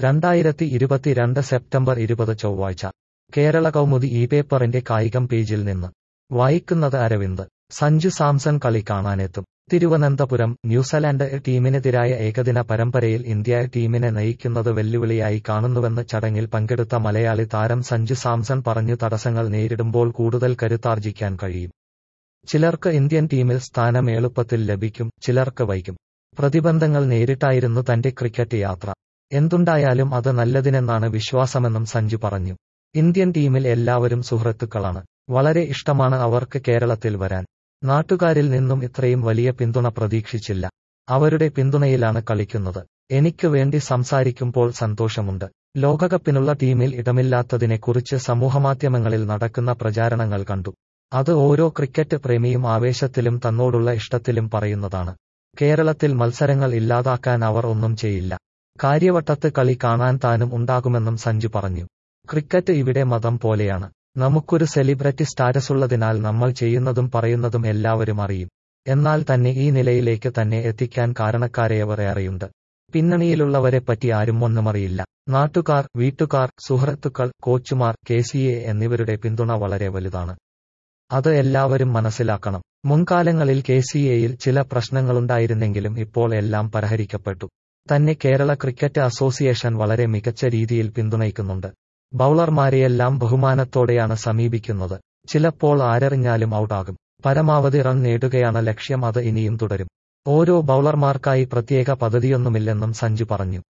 രണ്ടായിരത്തി ഇരുപത്തിരണ്ട് സെപ്റ്റംബർ ഇരുപത് ചൊവ്വാഴ്ച കേരള കൗമുദി ഈ പേപ്പറിന്റെ കായികം പേജിൽ നിന്ന് വായിക്കുന്നത് അരവിന്ദ് സഞ്ജു സാംസൺ കളി കാണാനെത്തും തിരുവനന്തപുരം ന്യൂസിലാൻഡ് ടീമിനെതിരായ ഏകദിന പരമ്പരയിൽ ഇന്ത്യ ടീമിനെ നയിക്കുന്നത് വെല്ലുവിളിയായി കാണുന്നുവെന്ന് ചടങ്ങിൽ പങ്കെടുത്ത മലയാളി താരം സഞ്ജു സാംസൺ പറഞ്ഞു തടസ്സങ്ങൾ നേരിടുമ്പോൾ കൂടുതൽ കരുത്താർജിക്കാൻ കഴിയും ചിലർക്ക് ഇന്ത്യൻ ടീമിൽ സ്ഥാനം എളുപ്പത്തിൽ ലഭിക്കും ചിലർക്ക് വൈകും പ്രതിബന്ധങ്ങൾ നേരിട്ടായിരുന്നു തന്റെ ക്രിക്കറ്റ് യാത്ര എന്തുണ്ടായാലും അത് നല്ലതിനെന്നാണ് വിശ്വാസമെന്നും സഞ്ജു പറഞ്ഞു ഇന്ത്യൻ ടീമിൽ എല്ലാവരും സുഹൃത്തുക്കളാണ് വളരെ ഇഷ്ടമാണ് അവർക്ക് കേരളത്തിൽ വരാൻ നാട്ടുകാരിൽ നിന്നും ഇത്രയും വലിയ പിന്തുണ പ്രതീക്ഷിച്ചില്ല അവരുടെ പിന്തുണയിലാണ് കളിക്കുന്നത് എനിക്ക് വേണ്ടി സംസാരിക്കുമ്പോൾ സന്തോഷമുണ്ട് ലോകകപ്പിനുള്ള ടീമിൽ ഇടമില്ലാത്തതിനെക്കുറിച്ച് സമൂഹമാധ്യമങ്ങളിൽ നടക്കുന്ന പ്രചാരണങ്ങൾ കണ്ടു അത് ഓരോ ക്രിക്കറ്റ് പ്രേമിയും ആവേശത്തിലും തന്നോടുള്ള ഇഷ്ടത്തിലും പറയുന്നതാണ് കേരളത്തിൽ മത്സരങ്ങൾ ഇല്ലാതാക്കാൻ അവർ ഒന്നും ചെയ്യില്ല കാര്യവട്ടത്ത് കളി കാണാൻ താനും ഉണ്ടാകുമെന്നും സഞ്ജു പറഞ്ഞു ക്രിക്കറ്റ് ഇവിടെ മതം പോലെയാണ് നമുക്കൊരു സെലിബ്രിറ്റി സ്റ്റാറ്റസുള്ളതിനാൽ നമ്മൾ ചെയ്യുന്നതും പറയുന്നതും എല്ലാവരും അറിയും എന്നാൽ തന്നെ ഈ നിലയിലേക്ക് തന്നെ എത്തിക്കാൻ കാരണക്കാരെയവർ ഏറെയുണ്ട് പിന്നണിയിലുള്ളവരെ പറ്റി ആരും ഒന്നുമറിയില്ല നാട്ടുകാർ വീട്ടുകാർ സുഹൃത്തുക്കൾ കോച്ചുമാർ കെ എന്നിവരുടെ പിന്തുണ വളരെ വലുതാണ് അത് എല്ലാവരും മനസ്സിലാക്കണം മുൻകാലങ്ങളിൽ കെ സി എയിൽ ചില പ്രശ്നങ്ങളുണ്ടായിരുന്നെങ്കിലും ഇപ്പോൾ എല്ലാം പരിഹരിക്കപ്പെട്ടു തന്നെ കേരള ക്രിക്കറ്റ് അസോസിയേഷൻ വളരെ മികച്ച രീതിയിൽ പിന്തുണയ്ക്കുന്നുണ്ട് ബൌളർമാരെയെല്ലാം ബഹുമാനത്തോടെയാണ് സമീപിക്കുന്നത് ചിലപ്പോൾ ആരെറിഞ്ഞാലും ഔട്ടാകും പരമാവധി റൺ നേടുകയാണ് ലക്ഷ്യം അത് ഇനിയും തുടരും ഓരോ ബൌളർമാർക്കായി പ്രത്യേക പദ്ധതിയൊന്നുമില്ലെന്നും സഞ്ജു പറഞ്ഞു